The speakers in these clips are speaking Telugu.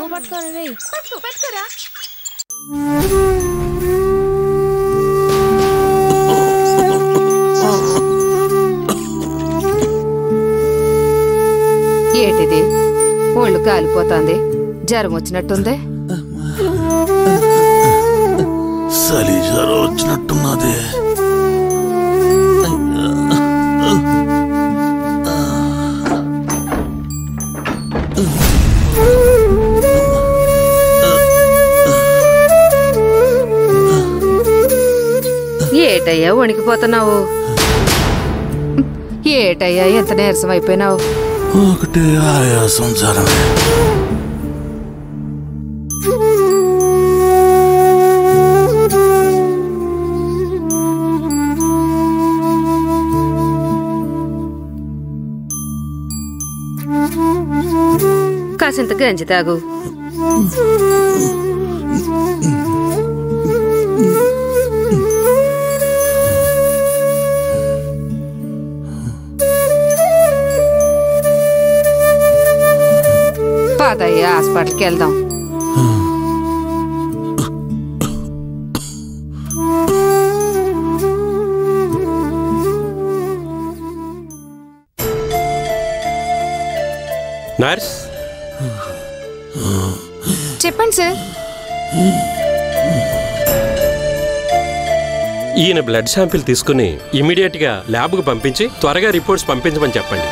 పట్టుకోరా రేయ్ పట్టుకో పట్టుకోరా ఏటిది ఒళ్ళు కాలిపోతుంది జ్వరం వచ్చినట్టుంది చలి జ్వరం వచ్చినట్టున్నది ఏటయ్యా వణికిపోతున్నావు ఏటయ్యా ఎంత నీరసం అయిపోయినావు ఒకటే ఆయాసం జ్వరమే కాసింత గంజి తాగు పాతయ్య హాస్పిటల్కి వెళ్దాం నర్స్ చెప్పండి సార్ ఈయన బ్లడ్ శాంపిల్ తీసుకుని ఇమీడియట్ గా ల్యాబ్ కు పంపించి త్వరగా రిపోర్ట్స్ పంపించమని చెప్పండి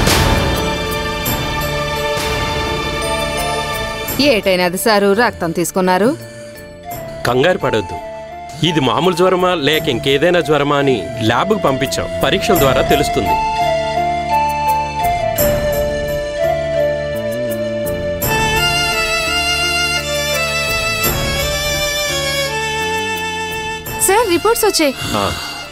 ఏటైనది సారు రక్తం తీసుకున్నారు కంగారు పడొద్దు ఇది మామూలు జ్వరమా లేక ఇంకేదైనా జ్వరమా అని ల్యాబ్కు పంపించాం పరీక్షల ద్వారా తెలుస్తుంది సార్ రిపోర్ట్స్ వచ్చాయి ఆ.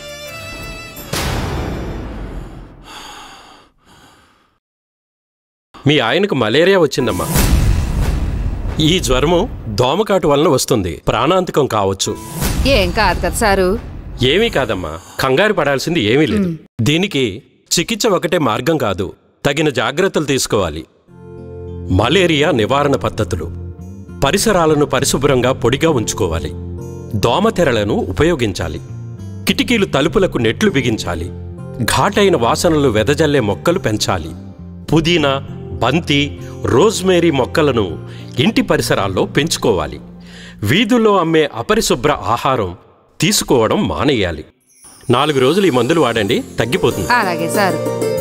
మీ ఆయనకు మలేరియా వచ్చిందమ్మా ఈ జ్వరము దోమకాటు వలన వస్తుంది ప్రాణాంతకం కావచ్చు ఏం కాదు కదా సారు ఏమీ కాదమ్మా కంగారు పడాల్సింది ఏమీ లేదు దీనికి చికిత్స ఒకటే మార్గం కాదు తగిన జాగ్రత్తలు తీసుకోవాలి మలేరియా నివారణ పద్ధతులు పరిసరాలను పరిశుభ్రంగా పొడిగా ఉంచుకోవాలి దోమతెరలను ఉపయోగించాలి కిటికీలు తలుపులకు నెట్లు బిగించాలి ఘాటైన వాసనలు వెదజల్లే మొక్కలు పెంచాలి పుదీనా బంతి రోజ్మేరీ మొక్కలను ఇంటి పరిసరాల్లో పెంచుకోవాలి వీధుల్లో అమ్మే అపరిశుభ్ర ఆహారం తీసుకోవడం మానేయాలి నాలుగు రోజులు ఈ మందులు వాడండి తగ్గిపోతుంది అలాగే సారు